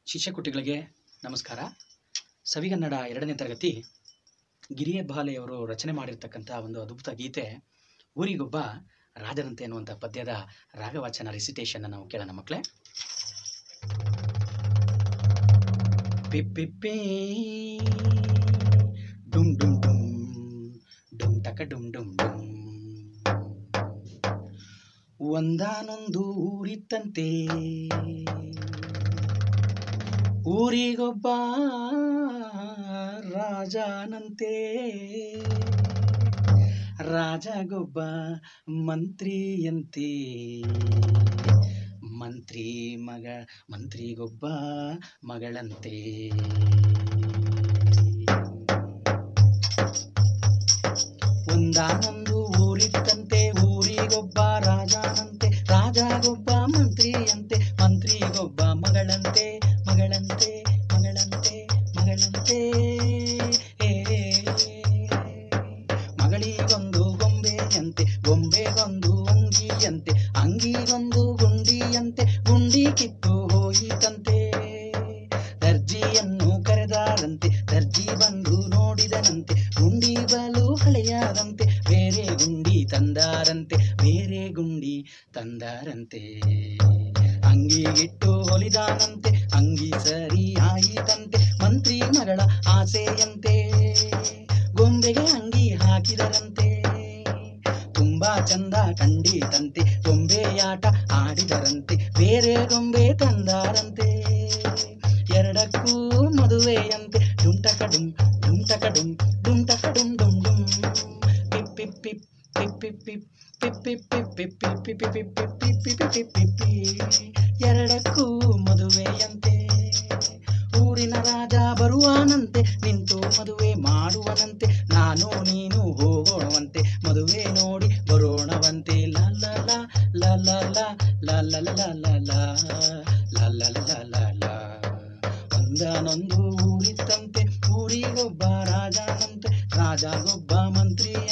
ಶಿಷ್ಯಕುಟಿಗಳಿಗೆ ನಮಸ್ಕಾರ ಸವಿಗನ್ನಡ ಎರಡನೇ ತರಗತಿ ಗಿರಿಯ ಬಾಲೆಯವರು ರಚನೆ ಮಾಡಿರ್ತಕ್ಕಂಥ ಒಂದು ಅದ್ಭುತ ಗೀತೆ ಊರಿಗೊಬ್ಬ ರಾಜನಂತೆ ಅನ್ನುವಂಥ ಪದ್ಯದ ರಾಗವಾಚನ ರಿಸಿಟೇಷನ್ ನಾವು ಕೇಳೋಣ ಮಕ್ಕಳೇ ಪಿಪ್ಪಿಪ್ಪಿ ಡುಮ್ ಡುಮ್ ಡುಮ್ ಡುಮ್ ಟಕ ಡುಮ್ ಡುಮ್ ಡುಮ್ ಒಂದಾನೊಂದು ಊರಿತ್ತಂತೆ ಊರಿಗೊಬ್ಬ ರಾಜನಂತೆ ರಾಜಗೊಬ್ಬ ಮಂತ್ರಿಯಂತೆ ಮಂತ್ರಿ ಮಗ ಮಂತ್ರಿಗೊಬ್ಬ ಮಗಳಂತೆ ಒಂದಾನೊಂದು ಊರಿತ್ತಂತೆ ಊರಿಗೊಬ್ಬ ರಾಜನಂತೆ ರಾಜಗೊಬ್ಬ ಮಂತ್ರಿಯಂತೆ ಮಂತ್ರಿಗೊಬ್ಬ ಮಗಳಂತೆ ಮಗಳಂತೆ ಮಗಳಂತೆ ಮಗಳಂತೆ ಏ, ಮಗಳಿಗೊಂದು ಗೊಂಬೆಯಂತೆ ಗೊಂಬೆಗೊಂದು ಅಂಗಿಯಂತೆ ಅಂಗಿಗೊಂದು ಗುಂಡಿಯಂತೆ ಗುಂಡಿ ಕಿತ್ತು ಹೋಯಿತಂತೆ ದರ್ಜಿಯನ್ನು ಕರೆದಾರಂತೆ ದರ್ಜಿ ಬಂದು ನೋಡಿದನಂತೆ ಗುಂಡಿ ಬಲು ಹಳೆಯಾದಂತೆ ಬೇರೆ ಗುಂಡಿ ತಂದಾರಂತೆ ಬೇರೆ ಗುಂಡಿ ತಂದಾರಂತೆ ಅಂಗಿಗಿಟ್ಟು ಹೊಲಿದಾನಂತೆ ಅಂಗಿ ಸರಿ ಆಯಿತಂತೆ ಮಂತ್ರಿ ಮಗಳ ಆಸೆಯಂತೆ ಗೊಂಬೆಗೆ ಅಂಗಿ ಹಾಕಿದರಂತೆ ತುಂಬಾ ಚಂದ ಕಂಡಿತಂತೆ ಗೊಂಬೆಯಾಟ ಆಡಿದರಂತೆ ಬೇರೆ ಗೊಂಬೆ ತಂದಾರಂತೆ ಎರಡಕ್ಕೂ ಮದುವೆಯಂತೆ ಡುಂಟಕ ಡುಂ ಡುಂಟಕ ಡುಂ ಡುಂಟಕ ಡುಂ ಡುಂ ಡುಂ ಪಿಪ್ ಪಿಪ್ ಪಿಪ್ ಪಿಪ್ ಪಿಪ್ ಪಿಪ್ ಪಿಪ್ ಪಿಪ್ ಪಿಪ್ ಪಿಪ್ ಪಿಪ್ ಪಿಪ್ ಪಿಪ್ ಪಿಪ್ ಪಿಪ್ ಪಿಪ್ ಪಿಪ್ ಪಿಪ್ ಎರಡಕ್ಕೂ ಮದುವೆಯಂತೆ ಊರಿನ ರಾಜ ಬರುವಾನಂತೆ ನಿಂತು ಮದುವೆ ಮಾಡುವನಂತೆ ನಾನು ನೀನು ಹೋಗೋಣವಂತೆ ಮದುವೆ ನೋಡಿ ಬರೋಣವಂತೆ ಲ ಲ ಲ ಲ ಲ ಲ ಲ ಲ ಲ ಲ ಲ ಲ ಲ ಲ ಲ ಲ ಲ ಒಂದಾನೊಂದು ಊರಿತ್ತಂತೆ ಊರಿಗೊಬ್ಬ ರಾಜನಂತೆ ರಾಜಗೊಬ್ಬ ಮಂತ್ರಿ